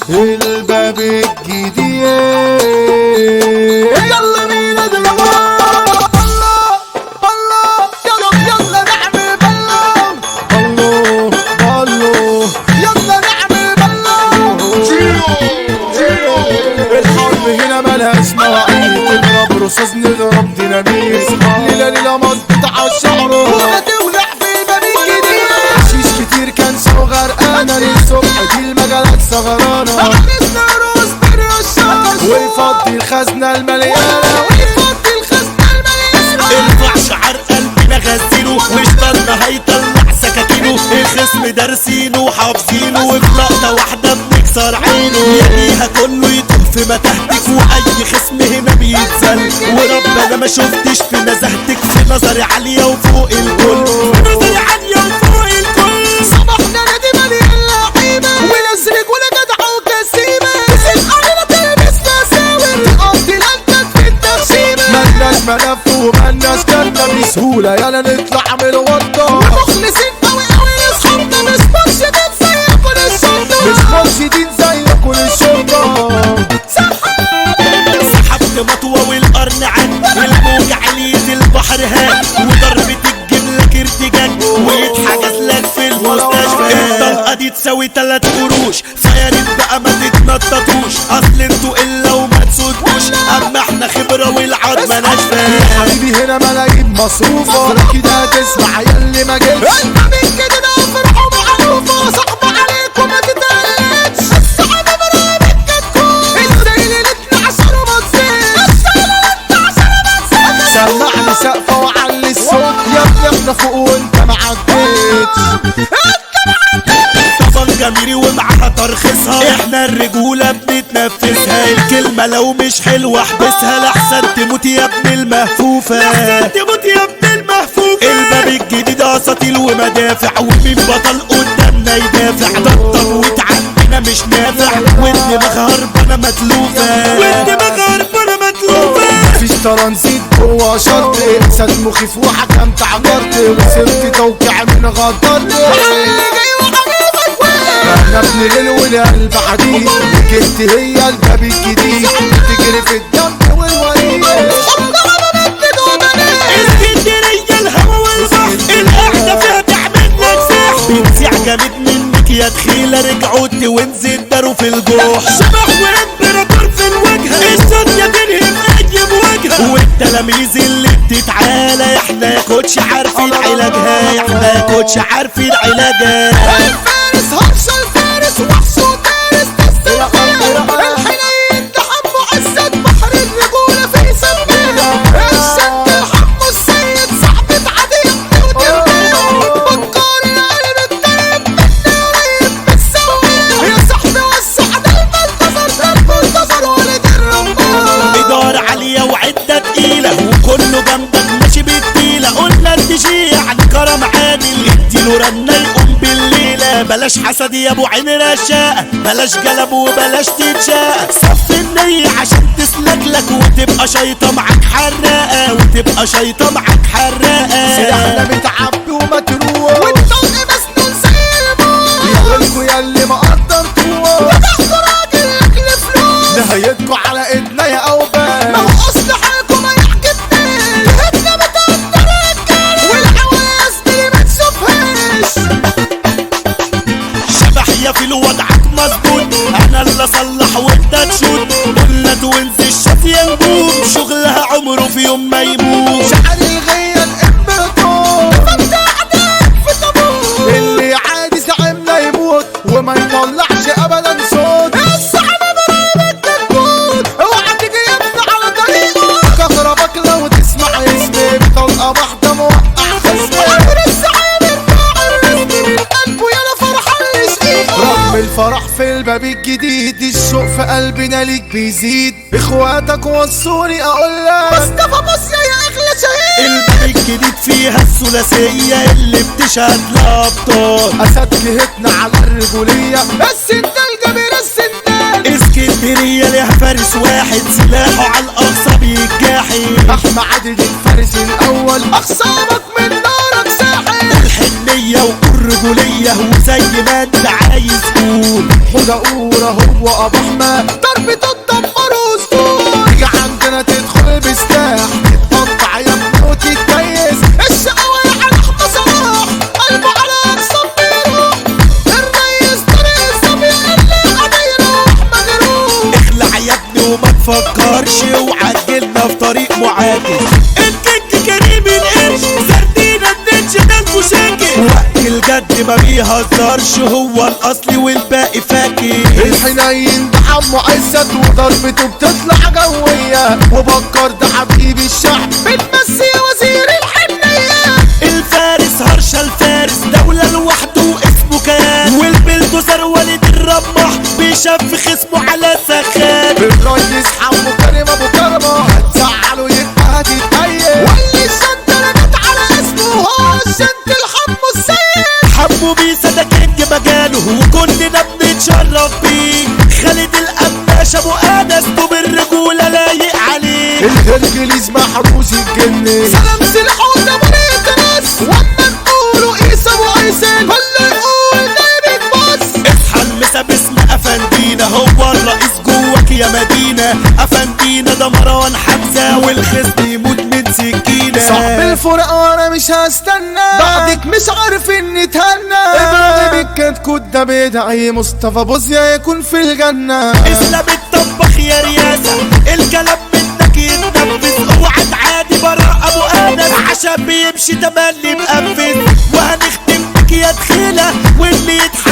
الباب الجديد يلا بينا دلوقتي الله الله يلا يلا نعمل بلم الله الله يلا نعمل بلم الحرب هنا ملهاش مواعيد نضرب رصاص نضرب ديناميت ليلة ليلة مظبوط على الشعر وهتولع في الباب الجديد شيش كتير كان صغر انا للصبح دي المجالات سهرانة عرسنا روز بريوشاش ويفضي الخزنة المليانة ويفضي الخزنة المليانة ارفع شعر قلبي نغزله مش ضن هيطلع سكاكينه الخصم دارسينه وحافظينه وفي لقطة واحدة بنكسر عينه يليها كله يدخل في متاهتك واي خصم هنا بيتزل وربنا ما شفتش في نزهتك في نظري عالية وفوق الكل في نظري عالية وفوق الكل صباحنا نادي مليان لعيبة وناس رجولة جدعة وكسيمة تسيب علينا تلبس مساوي تقضي ليلتك في التخشيمة ملناش ملف وملناش كارتة بسهولة يلا نطلع من الورطة مخلصين قوي قوي لاصحابنا مش مرشدين زي كل الشرطة مش مرشدين زي كل الشرطة سحبت مطوة والقرن عن الموج علية البحر هان وضربة الجملة ارتجاج ويتحجز لك في المستشفى الطلقة دي تساوي تلات قروش فيا ريت بقى ما تتنططوش اصل انتوا الا وما تسودوش اما احنا خبرة والعظمة ناشفة حبيبي هنا ملايين مصروفة كده هتسمع ياللي ما جيتش الباب الجديد افرحوا معروفة صعبة عليكم ما تتقلقش الصعب برامج كتكوت ازاي ليلتنا عشان ما تزيدش عشان ما تزيدش سمعني سقفة وعلي الصوت يا ابني احنا فوق وانت ما عديتش طبعا جميلي ومعاها ترخيصها احنا الرجولة بنتنفسها الكلمة لو مش حلوة احبسها لحسن تموت يا ابن المهفوفة لحسن تموت يا ابن المهفوفة الباب الجديد اساطيل ومدافع ومين بطل قدامنا يدافع ضبطب وتعبنا مش نافع والدماغ هربانة متلوفة والدماغ هربانة متلوفة مفيش ترانزيت جوا شرط احساس مخيف وحكمت عجرت وصرت توقيع من غدرت اللي جاي وحبيبك وين احنا ابن ليل والقلب حديد كنت هي الباب الجديد تجري في الدم والوريد حب عملت بدون بنات اسكندرية الهوا والبحر القعدة فيها تعمل لك سحر بتسيع جامد منك يا دخيلة رجعوا التوينز اتداروا في الجروح شبح وامبراطور في الواجهة الدنيا تنهي بأي مواجهة والتلاميذ اللي بتتعالى احنا يا كوتش عارفين علاجها احنا يا كوتش عارفين علاجها الفارس هرش الفارس وحش وفارس تستلقى الحنين تحمو عزة بحر الرجولة في سماه الشد حمو السيد صعبة عدي وتربيه بكار القلب الطيب بالنايم بالسواه يا صاحبي والسعد المنتصر درب انتصر ولد الرماه إدارة عالية وعدة تقيلة وكله جنبك ماشي بالتيلة قلنا تشيع عن كرم عادل اديله رنة يقوم بالليلة بلاش حسد يا ابو عين رشاقة بلاش جلب وبلاش تتشاقة صف النية عشان تسلك لك وتبقى شيطة معاك حراقة وتبقى شيطة معاك حراقة سلاحنا متعبي ومتروح والطلق مسنون زي الموت يقولكوا يا اللي ما قدرتوش وتحت راجل اكل فلوس نهايتكوا على ايدنا يا ما اوبان هو اصل حالكم ما يعجبني جهتنا بتقدر الرجال والحواس دي ما تشوفهاش شبح يا في وضعك مظبوط انا اللي اصلح وانت تشوت قلنا توينز الشافية نجوم شغلها عمره في يوم ما يموت شعر الغية الامبراطور فانت عداك في طابور اللي عادي زعيمنا يموت وما يطلعش ابدا صوت الصعب برايبك تكون اوعى تيجي يا ابني على طريقه كهربك لو تسمع اسمي بطلقة واحدة موقع خصمي وعبر الزعيم الراعي الرسمي من قلبه يلا فرحان لشقيقه رغم الفرح في الباب الجديد الشوق في قلبنا ليك بيزيد اخواتك وصوني اقول لك مصطفى مصر يا اغلى شهيد الباب الجديد فيها الثلاثية اللي بتشهد لأبطال اسد جهتنا على الرجولية السندال جميل السندال اسكندرية ليها فارس واحد سلاحه على الأقصى بيتجاحد احمى عادل الفارس الاول اخصامك من نارك ساحل الحنية والرجولية وزي ما انت عايز قول الرسول حوده قورة هو ابو احمد ضرب تدمر اسطول تيجي عندنا تدخل بسلاح تتقطع يا موت الكيس الشقاوة يا احمد صلاح قلبه على اقصى بيروح الريس طريق الصبي اللي قضيره مجروح اخلع يا ابني وما تفكرش وعجلنا في طريق معاكس الكيك كريم القرش سردينا النتش ده المشاكل وقت الجد ما بيهزرش هو الاصلي والباقي فاكر الحنين ده عمو عزت وضربته بتطلع جوية وبكر ده حبيب الشعب بتمسي وزير الحنية الفارس هرشة الفارس دولة لوحده اسمه كيان والبلدوزر وليد الرمح بيشف خصمه على سخان الريس حمو كريم ابو كرمة هتزعله يبقى هتتأيد واللي الشنطة رمت على اسمه هو الشنط الحمو السيد حمو بيسا ده كينج مجاله وكلنا بنتشرف بيه خالد القماش ابو انس طوب الرجولة لايق عليه الهرجليز محروس الجن سلام سلحون ده مريض ناس واما نقولوا عيسى وعيسى كله يقول ده بص اصحى المسا باسم افندينا هو الرئيس جواك يا مدينة افندينا ده مروان حمزة والخصم يموت من سكينة صاحب الفرقة وانا مش هستنى بعدك مش عارف اني اتهنى ابراهيم الكتكوت ده بيدعي مصطفى بوزيا يكون في الجنة اسلام الطباخ يا رياسة الكلام منك يتنفذ اوعى تعادي برا ابو انس عشان بيمشي تملي مقفز وهنختم بك يا دخيلة واللي يتحمل